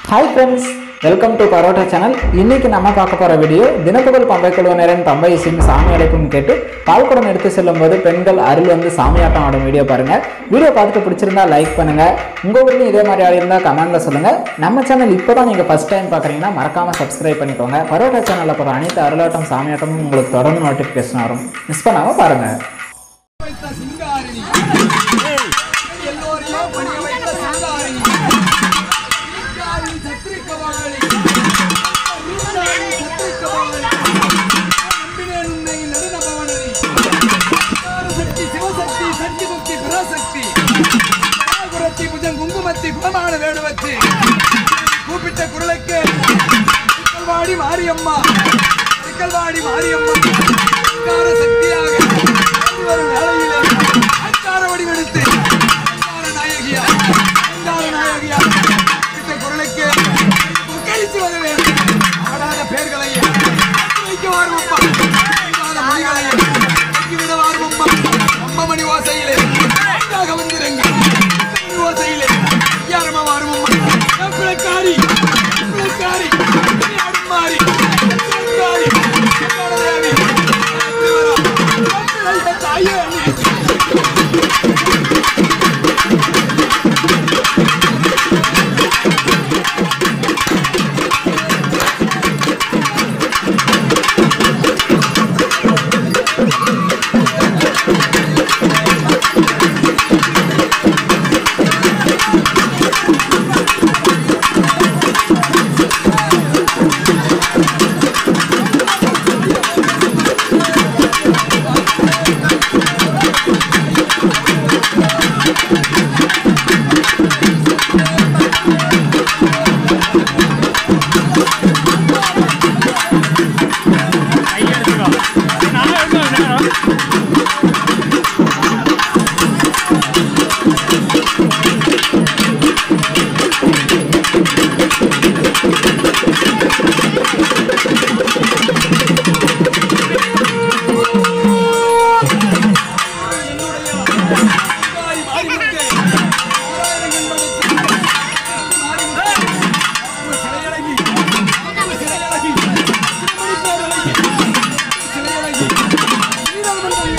hi friends welcome to parotta channel இன்னைக்கு நம்ம பார்க்க போகிற வீடியோ தினப்புகழ் பம்பை குழுவினரின் பம்பை இசையும் சாமி அழைப்பும் கேட்டு பால்குடம் எடுத்து செல்லும் போது பெண்கள் அருள் வந்து சாமியாட்டம் ஆடும் வீடியோ பாருங்க வீடியோ பார்த்துட்டு பிடிச்சிருந்தா லைக் பண்ணுங்க உங்க ஊர்லயும் இதே மாதிரி ஆடி இருந்தால் கமெண்ட்ல சொல்லுங்க நம்ம சேனல் இப்போ தான் நீங்கள் ஃபர்ஸ்ட் டைம் பார்க்குறீங்கன்னா மறக்காம சப்ஸ்கிரைப் பண்ணிக்கோங்க பரோட்டா சேனலில் போகிற அனைத்து அருளாட்டம் சாமியாட்டமும் உங்களுக்கு தொடர்ந்து நோட்டிஃபிகேஷன் வரும் மிஸ் பண்ணாமல் பாருங்க வைத்த சிங்காரிணி எல்லோரையும் பணிய வைத்த சிங்காரிணி சிங்காரிணி சத்ரி கபாலி சிங்காரிணி சத்ரி கபாலி நம்பினேன் உன்னை நடுன பவனரி சிங்கார சக்தி சிவசக்தி சக்தி முக்தி பராசக்தி பராகுரத்தி புஜம் குங்குமத்தி குணமான வேடுவச்சி கூப்பிட்ட குரலுக்கு கல்வாடி மாரியம்மா கல்வாடி மாரியம்மா சிங்கார சக்தியாக ஓடி வரும் வேளையிலே அங்கார வடிவெடுத்து அங்கார நாயகியா அங்கார நாயகியா இந்த குரலுக்கு கழித்து வர வேண்டும் ஆடாத பேர்களையே வைக்க வாருமப்பா ஆடாத மொழிகளையே விட வாருமப்பா அம்மமணி ஓசையிலே அங்காக வந்திருங்க மணி ஓசையிலே ஐயாரமா வாருமம்மா பிள்ளைக்காரி பிள்ளைக்காரி அம்மாரி பிள்ளைக்காரி தேவி தாயே தாய் மாறிவிட்டே ஆயிரம் என்பதற்கு மாறிவிட்டே சிலையழகி சிலையழகி திருமணிப்பேரழகி சிலையழகி ஸ்ரீராமன்